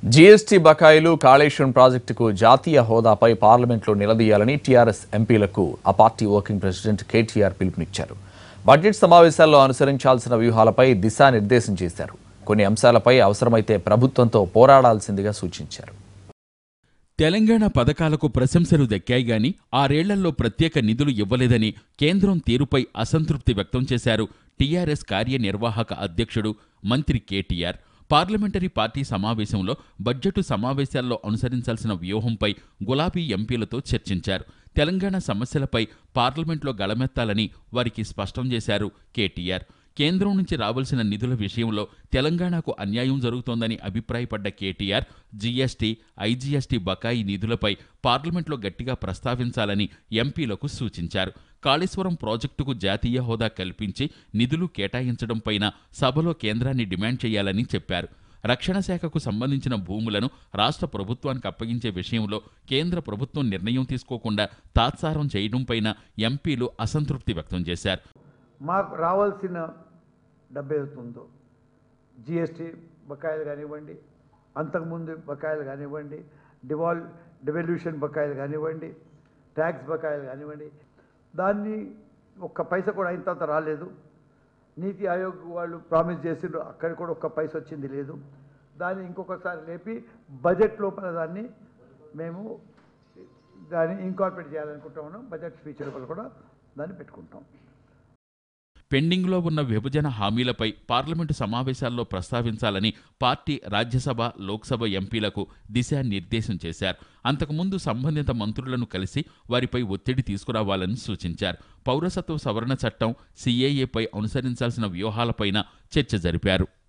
GST బకాయిలు కాళేశ్వరం ప్రాజెక్టుకు జాతీయ హోదాపై పార్లమెంట్లో నిలదీయాలని టీఆర్ఎస్ ఎంపీలకు ఆ పార్టీ వర్కింగ్ ప్రెసిడెంట్ కేటీఆర్ పిలుపునిచ్చారు బడ్జెట్ సమావేశాల్లో అనుసరించాల్సిన వ్యూహాలపై దిశానిర్దేశం చేశారు కొన్ని అంశాలపై అవసరమైతే ప్రభుత్వంతో పోరాడాల్సిందిగా సూచించారు తెలంగాణ పథకాలకు ప్రశంసలు దక్కాయి గాని ఆరేళ్లలో ప్రత్యేక నిధులు ఇవ్వలేదని కేంద్రం తీరుపై అసంతృప్తి వ్యక్తం చేశారు టీఆర్ఎస్ కార్యనిర్వాహక అధ్యక్షుడు మంత్రి కేటీఆర్ పార్లమెంటరీ పార్టీ సమావేశంలో బడ్జెటు సమావేశాల్లో అనుసరించాల్సిన వ్యూహంపై గులాబీ ఎంపీలతో చర్చించారు తెలంగాణ సమస్యలపై పార్లమెంట్లో గళమెత్తాలని వారికి స్పష్టం చేశారు కేటీఆర్ కేంద్రం నుంచి రావాల్సిన నిధుల విషయంలో తెలంగాణకు అన్యాయం జరుగుతోందని అభిప్రాయపడ్డ కేటీఆర్ జీఎస్టీ ఐజీఎస్టీ బకాయి నిధులపై పార్లమెంట్లో గట్టిగా ప్రస్తావించాలని ఎంపీలకు సూచించారు కాళేశ్వరం ప్రాజెక్టుకు జాతీయ హోదా కల్పించి నిధులు కేటాయించడంపైన సభలో కేంద్రాన్ని డిమాండ్ చేయాలని చెప్పారు రక్షణ శాఖకు సంబంధించిన భూములను రాష్ట్ర ప్రభుత్వానికి అప్పగించే విషయంలో కేంద్ర ప్రభుత్వం నిర్ణయం తీసుకోకుండా తాత్సారం చేయడంపైన ఎంపీలు అసంతృప్తి వ్యక్తం చేశారు మాకు రావాల్సిన డబ్బు ఏదైతుందో జిఎస్టీ బకాయిలు కానివ్వండి అంతకుముందు బకాయిలు కానివ్వండి డివాల్ డివల్యూషన్ బకాయిలు కానివ్వండి ట్యాక్స్ బకాయిలు కానివ్వండి దాన్ని ఒక్క పైసా కూడా అయిన తర్వాత రాలేదు నీతి ఆయోగ్ వాళ్ళు ప్రామిస్ చేసిండ్రు అక్కడ కూడా ఒక్క పైస వచ్చింది లేదు దాన్ని ఇంకొకసారి లేపి బడ్జెట్ లోపల దాన్ని మేము దాన్ని ఇంకార్పొరేట్ చేయాలనుకుంటా ఉన్నాం బడ్జెట్ స్పీచ్ లోపల కూడా దాన్ని పెట్టుకుంటాం పెండింగ్లో ఉన్న విభజన హామీలపై పార్లమెంటు సమావేశాల్లో ప్రస్తావించాలని పార్టీ రాజ్యసభ లోక్సభ ఎంపీలకు దిశానిర్దేశం చేశారు అంతకుముందు సంబంధిత మంత్రులను కలిసి వారిపై ఒత్తిడి తీసుకురావాలని సూచించారు పౌరసత్వ సవరణ చట్టం సీఏఏపై అనుసరించాల్సిన వ్యూహాలపైన చర్చ జరిపారు